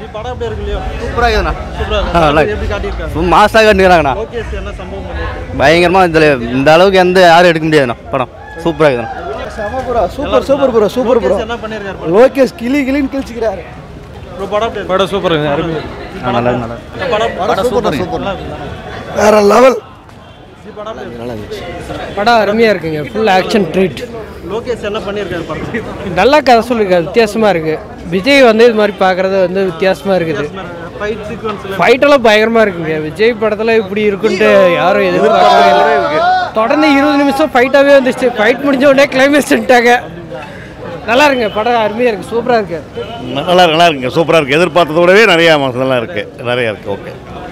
G படம் எப்படி இருக்கு இல்லையோ சூப்பராக இருக்குதுண்ணா சூப்பரா ஆ, நல்லா இருக்கு எப்படி காட்டியிருக்காங்க மாசாக கண்டுக்கிறாங்கண்ணா லோகேஷ் என்ன சம்பவம் பண்ணியிருக்காரு பயங்கரமாக இதில் இந்த அளவுக்கு எந்த யாரும் எடுக்க முடியாதுண்ணா படம் சூப்பராக இருக்குதுண்ணா செம bro super super bro super bro Lokesh என்ன பண்ணியிருக்காரு படம்? லோகேஷ் கிளி கிளின்னு கிழிச்சிக்கிறாரு bro, படம் எப்படி இருக்கு? படம் சூப்பர் அருமை நல்லா நல்லா இந்த படம் படம் சூப்பர் சூப்பர் நல்லா இருக்கு. வேற லெவல் ஜி படம் எப்படி இருக்கு? படம் அருமையாக இருக்குங்க ஃபுல் ஆக்ஷன் ட்ரீட் லோகேஷ் என்ன பண்ணியிருக்காரு படம் நல்லா கதை சொல்லியிருக்காரு வித்தியாசமாக இருக்குது விஜய் வந்து இது மாதிரி பார்க்குறது வந்து வித்தியாசமாக இருக்குது ஃபைட் சீக்வன்ஸ்ல ஃபைட்டெல்லாம் பயங்கரமாக இருக்குங்க விஜய் படத்தில் இப்படி இருக்குன்ட்டு யாரும் எதிர்பார்க்கவே இல்லை தொடர்ந்து இருபது நிமிஷம் ஃபைட்டாகவே வந்துச்சு ஃபைட் முடிஞ்ச உடனே கிளைமேக்ஸ்ட்டாங்க நல்லா இருக்குங்க படம் அருமையாக இருக்குது சூப்பராக இருக்குது நல்லா இருக்கு நல்லா இருக்குங்க சூப்பராக இருக்குது எதிர்பார்த்தத விடவே நிறையா நல்லா இருக்குது நிறையா இருக்குது ஓகே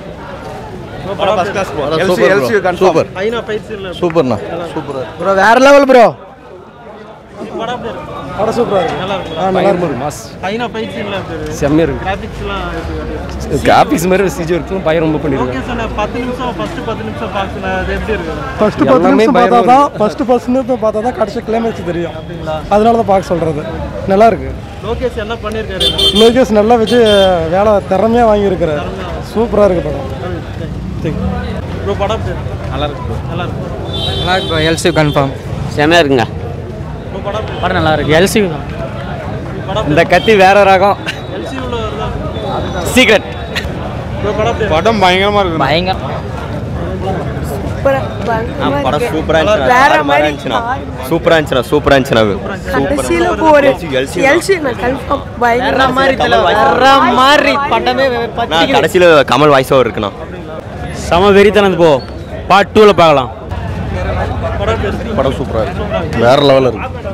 சூப்பர் ஐநா ஃபைட் சீன்ல சூப்பர்ண்ணா ப்ரோ வேற லெவல் ப்ரோ படம் எப்படி இருக்கு படம் சூப்பரா இருக்கு நல்லா இருக்கு ஆ நல்லா இருக்கு மாஸ் ஐநா ஃபைட் சீன்ல எப்படி இருக்கு செம்மையாக இருக்கு கிராபிக்ஸ்லாம் எப்படி இருக்கு கிராஃபிக்ஸ் மாதிரி சிஜி ஒர்க்லாம் பயம் ரொம்ப பண்ணியிருக்காங்க லோகேஷ் அண்ணா பத்து நிமிஷம் ஃபர்ஸ்ட் பத்து நிமிஷம் பார்க்கணும் அது எப்படி இருக்கு ஃபர்ஸ்ட் பத்து எல்லாமே நிமிஷம் பயமா பார்த்தா தான் ஃபர்ஸ்ட் பத்து நிமிஷம் பார்த்தா தான் கடைசி கிளைமேக்ஸ் தெரியும் அதனால தான் பார்க்க சொல்றது நல்லா இருக்கு லோகேஷ் என்ன பண்ணியிருக்காரு லோகேஷ் நல்லா விஜய் வேலை திறமையாக வாங்கியிருக்கிறாரு சூப்பராக இருக்கு படம் ப்ரோ படம் எப்படி இருக்கு? நல்லா இருக்கு நல்லா இருக்கு நல்லா இருக்கு எல்சி கன்ஃபார்ம் செமையாக இருக்குங்க ப்ரோ படம் எப்படி இருக்கு? படம் நல்லா இருக்கு எல்சி தான் படம் இந்த கத்தி வேற ரகம் எல்சியூல வருதா சீக்ரெட் ப்ரோ படம் எப்படி இருக்கு? படம் பயங்கரமாக இருக்கு பயங்கர படம் சூப்பராக இருந்துச்சுண்ணா சூப்பராக இருந்துச்சுண்ணா சூப்பராக இருந்துச்சுண்ணா கடைசியில போற எல்சி நான் கன்ஃபார்ம் பயங்கர மாதிரி வேற மாதிரி படமே நான் கடைசியில் கமல் வாய்ஸ் ஓவர் இருக்குண்ணா செம வெறித்தனது போ பார்ட் டூவில் பார்க்கலாம் படம் எப்படி இருக்கு? படம் சூப்பராக இருக்குது வேறு லெவலில் இருக்குது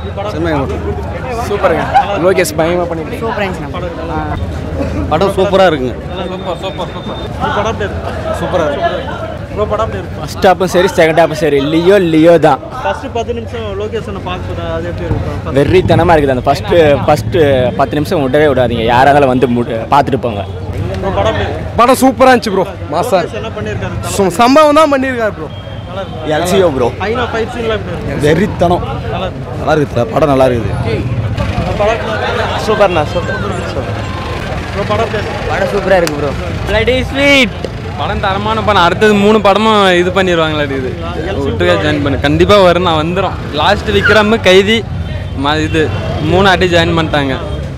சூப்பருங்க லோகேஷ் பயங்கரமாக பண்ணியிருக்காங்க படம் சூப்பராக இருக்குங்க ப்ரோ படம் எப்படி இருக்கு? சூப்பராக இருக்கு ப்ரோ படம் எப்படி இருக்கு? ஃபர்ஸ்ட் ஹாப்பும் சரி செகண்ட் ஹாப்பும் சரி லியோ லியோ தான் ஃபர்ஸ்ட் பத்து நிமிஷம் லோகேஷனை பார்க்க சொல்றேன் அது எப்படி இருக்கும் வெறித்தனமாக இருக்குது அந்த ஃபஸ்ட்டு ஃபஸ்ட்டு பத்து நிமிஷம் விடவே விடாதீங்க யாராக இருந்தாலும் வந்து மு- பார்த்துட்டு போங்க ப்ரோ படம் எப்படி இருக்கு? படம் சூப்பராக இருந்துச்சு ப்ரோ மாசா லோகேஷ் என்ன பண்ணியிருக்காரு சம்பவம் தான் பண்ணியிருக்காரு ப்ரோ நல்லா இருக்கு எல்சிஓ ப்ரோ ஐநா ஃபைட் சீன்ல எப்படி இருக்கு வெறித்தனம் நல்லா இருக்கு நல்லா இருக்குது படம் நல்லா இருக்குது படம் எப்படி இருக்கு? சூப்பர்ண்ணா சூப்பர் ப்ரோ படம் எப்படி இருக்கு? படம் சூப்பராக இருக்கு ப்ரோ பிளடி ஸ்வீட் படம் தரமான படம் அடுத்தது மூணு படமும் இது பண்ணிடுவாங்களா இது விட்டுருக்கா ஜாயின் பண்ணு கண்டிப்பாக வரும் நான் வந்துடும் லாஸ்ட் விக்ரம் கைதி ம இது மூணு அடி ஜாயின் பண்ணிட்டாங்க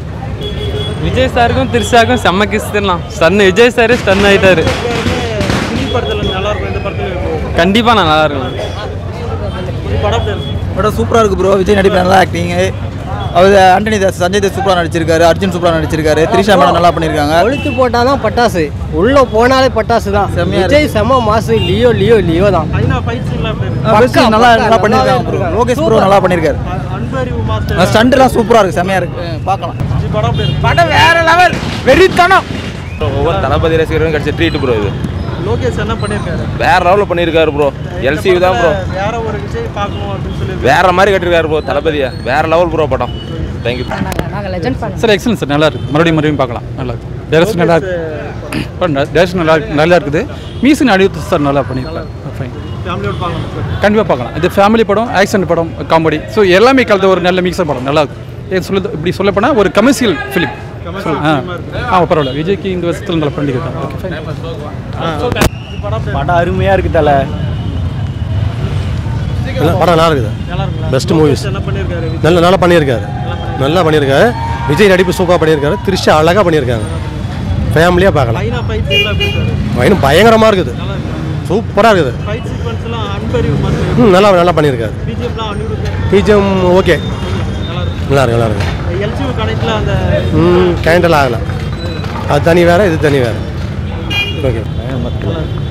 விஜய் சாருக்கும் திரிஷாக்கும் செம்ம கிஸ் தரலாம் ஸ்டன் விஜய் சாரே ஸ்டன் ஆகிட்டாரு கிளி படத்துல நல்லா இருக்கும் இந்த படத்துல இருக்கும் கண்டிப்பாக நான் நல்லா இருக்கும் படம் எப்படி இருக்கு? படம் சூப்பராக இருக்குது ப்ரோ விஜய் நடிப்பு நல்லா ஆக்டிங் அவர் ஆண்டனி தாஸ் சஞ்சய் தாஸ் சூப்பராக நடிச்சிருக்காரு அர்ஜுன் சூப்பராக நடிச்சிருக்காரு திரிஷா மேடம் நல்லா பண்ணியிருக்காங்க ஒழித்து போட்டாதான் பட்டாசு உள்ள போனாலே பட்டாசு தான் செம்மையா விஜய் செம மாசு லியோ லியோ லியோ தான் ஐநா ஃபைட் சீன்ல எப்படி இருக்கு? பஸ்ஸு நல்லா நல்லா பண்ணியிருக்காங்க ப்ரோ லோகேஷ் ப்ரோ நல்லா பண்ணியிருக்காரு அன்பறிவு மாஸ்டர் ஸ்டண்ட்லாம் சூப்பராக இருக்குது செம்மையாக இருக்குது பார்க்கலாம் ஜி படம் எப்படி இருக்கு? படம் வேற லெவல் வெறித்தனம் ஒவ்வொரு தளபதி ரசிகரும் கிடைச்ச ட்ரீட் ப்ரோ இது லோகேஷ் என்ன பண்ணியிருக்காரு வேற லெவலில் பண்ணியிருக்காரு ப்ரோ எல்சி தான் ப்ரோ வேற ஒரு விஜய் பார்க்கணும் அப்படின்னு சொல்லி வேற மாதிரி கட்டிருக்காரு ப்ரோ தளபதியா வேற லெவல் ப்ரோ படம் தேங்க்யூ நாங்கள் legend fan sir excellent sir நல்லா இருக்கு மறுபடியும் மறுபடியும் பார்க்கலாம் நல்லா இருக்கு டேரக்ஷன் நல்லா இருக்கு டேரக்ஷன் நல்லா இருக்கு நல்லா இருக்குது மியூசிக் அடித்து சார் நல்லா பண்ணியிருக்காரு ஃபைன் ஃபேமிலியோட பார்க்கணும் சார் கண்டிப்பாக பார்க்கலாம் இது ஃபேமிலி படம் ஆக்ஷன் படம் காமெடி ஸோ எல்லாமே கலந்த ஒரு நல்ல மிக்சர் படம் நல்லா இருக்கு இது சொல்ல இப்படி சொல்ல போனால் ஒரு கமர்ஷியல் ஃபிலிம் ஆ ஆ பரவாயில்ல விஜய்க்கு இந்த வருஷத்தில் நல்லா பண்ணியிருக்காங்க ஓகே ஃபைன் படம் அருமையாக இருக்குது தலை படம் நல்லா இருக்குது நல்லா இருக்குல்ல? Best movies. லோகேஷ் என்ன பண்ணியிருக்காரு விஜய் நல்ல நல்லா பண்ணியிருக்காரு நல்லா பண்ணியிருக்காரு விஜய் நடிப்பு சூப்பராக பண்ணியிருக்காரு திரிஷா அழகாக பண்ணியிருக்காங்க ஃபேமிலியாக பார்க்கலாம் ஐநா ஃபைட் சீன்ல எப்படி இருக்காரு இன்னும் பயங்கரமாக இருக்குது நல்லா இருக்கு சூப்பராக இருக்குது ஃபைட் சீக்வன்ஸ்லாம் அன்பறிவு மாஸ்டர் ம் நல்லா நல்லா பண்ணியிருக்காரு பிஜிஎம்லாம் அனிருத் பிஜிஎம் ஓகே நல்லா இருக்கு நல்லா இருக்கு நல்லா இருக்கு எல்சியூ கனெக்ட்ல அந்த ம் கேண்டல் ஆகலை அது தனி வேறு இது தனி வேறு ஓகே நல்லா இருக்கு.